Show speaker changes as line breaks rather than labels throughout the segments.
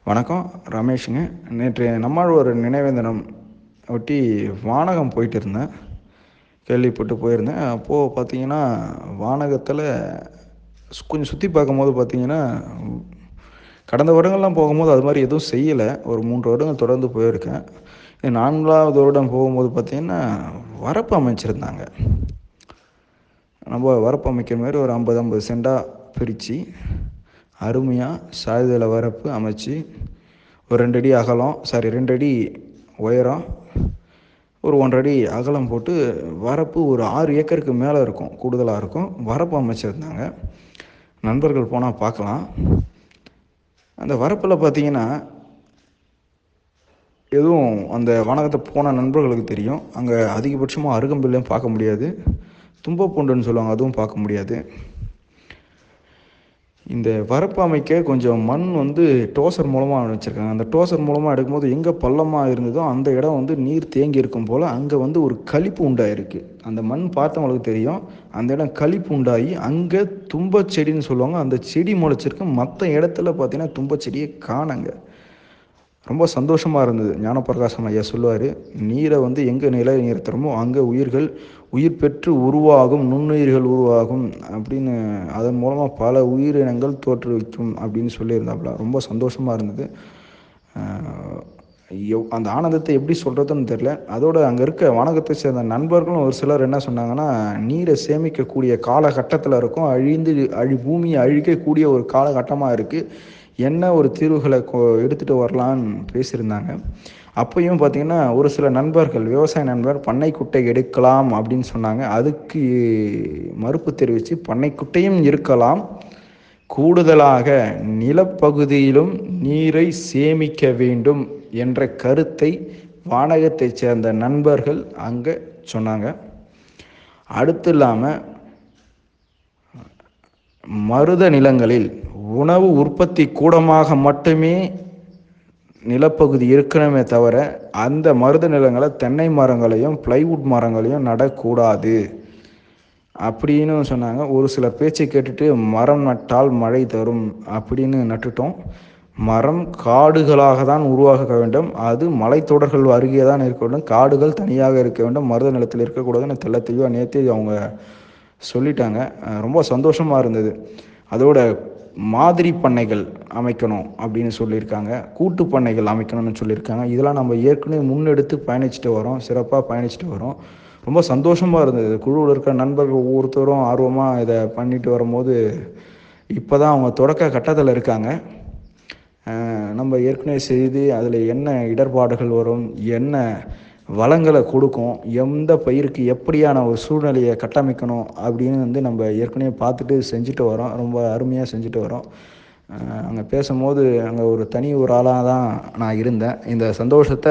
வணக்கம் ரமேஷுங்க நேற்று நம்மாழ்வார் நினைவு தினம் ஒட்டி வானகம் போயிட்டு இருந்தேன் கேள்விப்பட்டு போயிருந்தேன் அப்போது பார்த்தீங்கன்னா வானகத்தில் கொஞ்சம் சுற்றி பார்க்கும்போது பார்த்தீங்கன்னா கடந்த வருடங்கள்லாம் போகும்போது அது மாதிரி எதுவும் செய்யலை ஒரு மூன்று வருடங்கள் தொடர்ந்து போயிருக்கேன் இது நான்காவது வருடம் போகும்போது பார்த்தீங்கன்னா வரப்பு அமைச்சிருந்தாங்க நம்ம வரப்பு அமைக்கிற மாதிரி ஒரு ஐம்பது ஐம்பது சென்டாக பிரித்து அருமையாக சாய்தள வரப்பு அமைச்சு ஒரு ரெண்டு அடி அகலம் சாரி ரெண்டு அடி உயரம் ஒரு ஒன்றரை அடி அகலம் போட்டு வரப்பு ஒரு ஆறு ஏக்கருக்கு மேலே இருக்கும் கூடுதலாக இருக்கும் வரப்பு அமைச்சிருந்தாங்க நண்பர்கள் போனால் பார்க்கலாம் அந்த வரப்பில் பார்த்தீங்கன்னா எதுவும் அந்த வனகத்தை போன நண்பர்களுக்கு தெரியும் அங்கே அதிகபட்சமாக அருகம்பில்லையும் பார்க்க முடியாது தும்பப்பூண்டுன்னு சொல்லுவாங்க அதுவும் பார்க்க முடியாது இந்த வரப்பு அமைக்க கொஞ்சம் மண் வந்து டோசர் மூலமாக வச்சுருக்காங்க அந்த டோசர் மூலமாக எடுக்கும்போது எங்கே பள்ளமாக இருந்ததோ அந்த இடம் வந்து நீர் தேங்கி இருக்கும் போல் அங்கே வந்து ஒரு களிப்பு உண்டாயிருக்கு அந்த மண் பார்த்தவங்களுக்கு தெரியும் அந்த இடம் களிப்பு உண்டாகி அங்கே தும்ப செடின்னு சொல்லுவாங்க அந்த செடி முளைச்சிருக்கு மற்ற இடத்துல பார்த்தீங்கன்னா தும்ப செடியை காணங்க ரொம்ப சந்தோஷமாக இருந்தது ஞானப்பிரகாசம் ஐயா சொல்லுவார் நீரை வந்து எங்கே நிலை நிறுத்துகிறோமோ அங்கே உயிர்கள் உயிர் பெற்று உருவாகும் நுண்ணுயிர்கள் உருவாகும் அப்படின்னு அதன் மூலமாக பல உயிரினங்கள் தோற்றுவிக்கும் அப்படின்னு சொல்லியிருந்தாப்புல ரொம்ப சந்தோஷமாக இருந்தது எவ் அந்த ஆனந்தத்தை எப்படி சொல்கிறதுன்னு தெரில அதோட அங்கே இருக்க வணக்கத்தை சேர்ந்த நண்பர்களும் ஒரு சிலர் என்ன சொன்னாங்கன்னா நீரை சேமிக்கக்கூடிய காலகட்டத்தில் இருக்கும் அழிந்து அழி பூமியை அழிக்கக்கூடிய ஒரு காலகட்டமாக இருக்குது என்ன ஒரு தீர்வுகளை எடுத்துகிட்டு வரலான்னு பேசியிருந்தாங்க அப்பையும் பார்த்திங்கன்னா ஒரு சில நண்பர்கள் விவசாய நண்பர் பண்ணை குட்டை எடுக்கலாம் அப்படின்னு சொன்னாங்க அதுக்கு மறுப்பு தெரிவித்து பண்ணை குட்டையும் இருக்கலாம் கூடுதலாக நிலப்பகுதியிலும் நீரை சேமிக்க வேண்டும் என்ற கருத்தை வானகத்தைச் சேர்ந்த நண்பர்கள் அங்கே சொன்னாங்க அடுத்து இல்லாமல் மருத நிலங்களில் உணவு உற்பத்தி கூடமாக மட்டுமே நிலப்பகுதி இருக்கணுமே தவிர அந்த மருத நிலங்களை தென்னை மரங்களையும் பிளைவுட் மரங்களையும் நடக்கூடாது அப்படின்னு சொன்னாங்க ஒரு சில பேச்சை கேட்டுட்டு மரம் நட்டால் மழை தரும் அப்படின்னு நட்டுட்டோம் மரம் காடுகளாக தான் உருவாக வேண்டும் அது மலைத்தொடர்கள் அருகே தான் இருக்க வேண்டும் காடுகள் தனியாக இருக்க வேண்டும் மருத நிலத்தில் இருக்கக்கூடாதுன்னு தெல்ல தெளிவாக நேற்று அவங்க சொல்லிட்டாங்க ரொம்ப சந்தோஷமாக இருந்தது அதோட மாதிரி பண்ணைகள் அமைக்கணும் அப்படின்னு சொல்லியிருக்காங்க கூட்டு பண்ணைகள் அமைக்கணும்னு சொல்லியிருக்காங்க இதெல்லாம் நம்ம ஏற்கனவே முன்னெடுத்து பயணிச்சுட்டு வரோம் சிறப்பாக பயணிச்சுட்டு வரோம் ரொம்ப சந்தோஷமாக இருந்தது குழுவில் இருக்கிற நண்பர்கள் ஒவ்வொருத்தரும் ஆர்வமாக இதை பண்ணிட்டு வரும்போது இப்போ தான் அவங்க தொடக்க கட்டத்தில் இருக்காங்க நம்ம ஏற்கனவே செய்து அதில் என்ன இடர்பாடுகள் வரும் என்ன வளங்களை கொடுக்கும் எந்த பயிருக்கு எப்படியான ஒரு சூழ்நிலையை கட்டமைக்கணும் அப்படின்னு வந்து நம்ம ஏற்கனவே பார்த்துட்டு செஞ்சுட்டு வரோம் ரொம்ப அருமையாக செஞ்சுட்டு வரோம் அங்கே பேசும்போது அங்கே ஒரு தனி ஒரு ஆளாக தான் நான் இருந்தேன் இந்த சந்தோஷத்தை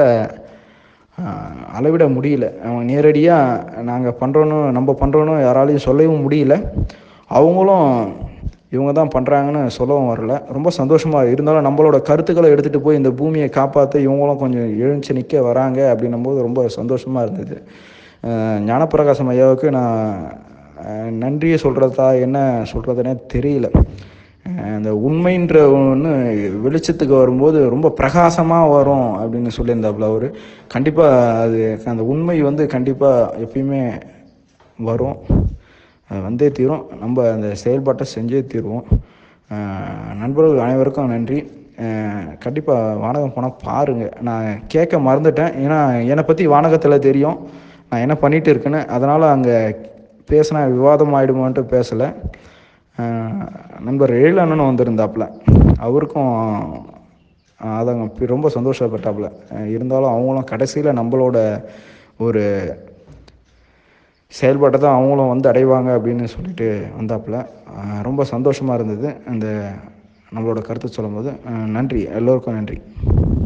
அளவிட முடியல அவங்க நேரடியாக நாங்கள் பண்ணுறோன்னு நம்ம பண்ணுறோன்னு யாராலையும் சொல்லவும் முடியல அவங்களும் இவங்க தான் பண்ணுறாங்கன்னு சொல்லவும் வரல ரொம்ப சந்தோஷமாக இருந்தாலும் நம்மளோட கருத்துக்களை எடுத்துகிட்டு போய் இந்த பூமியை காப்பாற்ற இவங்களும் கொஞ்சம் எழுந்து நிற்க வராங்க அப்படின்னும் போது ரொம்ப சந்தோஷமாக இருந்தது ஞானப்பிரகாசம் ஐயாவுக்கு நான் நன்றியை சொல்கிறதா என்ன சொல்கிறதுனே தெரியல அந்த உண்மைன்ற ஒன்று வெளிச்சத்துக்கு வரும்போது ரொம்ப பிரகாசமாக வரும் அப்படின்னு சொல்லியிருந்தாப்புல அவர் கண்டிப்பாக அது அந்த உண்மை வந்து கண்டிப்பாக எப்பயுமே வரும் வந்தே தீரும் நம்ம அந்த செயல்பாட்டை செஞ்சே தீருவோம் நண்பர்கள் அனைவருக்கும் நன்றி கண்டிப்பாக வானகம் போனால் பாருங்கள் நான் கேட்க மறந்துட்டேன் ஏன்னா என்னை பற்றி வானகத்தில் தெரியும் நான் என்ன பண்ணிகிட்டு இருக்கேன்னு அதனால் அங்கே பேசினா விவாதம் ஆகிடுமான்ட்டு பேசலை நண்பர் எழில் அண்ணனும் வந்திருந்தாப்புல அவருக்கும் அதங்க ரொம்ப சந்தோஷப்பட்டாப்புல இருந்தாலும் அவங்களும் கடைசியில் நம்மளோட ஒரு செயல்பாட்டை தான் அவங்களும் வந்து அடைவாங்க அப்படின்னு சொல்லிட்டு வந்தாப்புல ரொம்ப சந்தோஷமாக இருந்தது அந்த நம்மளோட கருத்து சொல்லும்போது நன்றி எல்லோருக்கும் நன்றி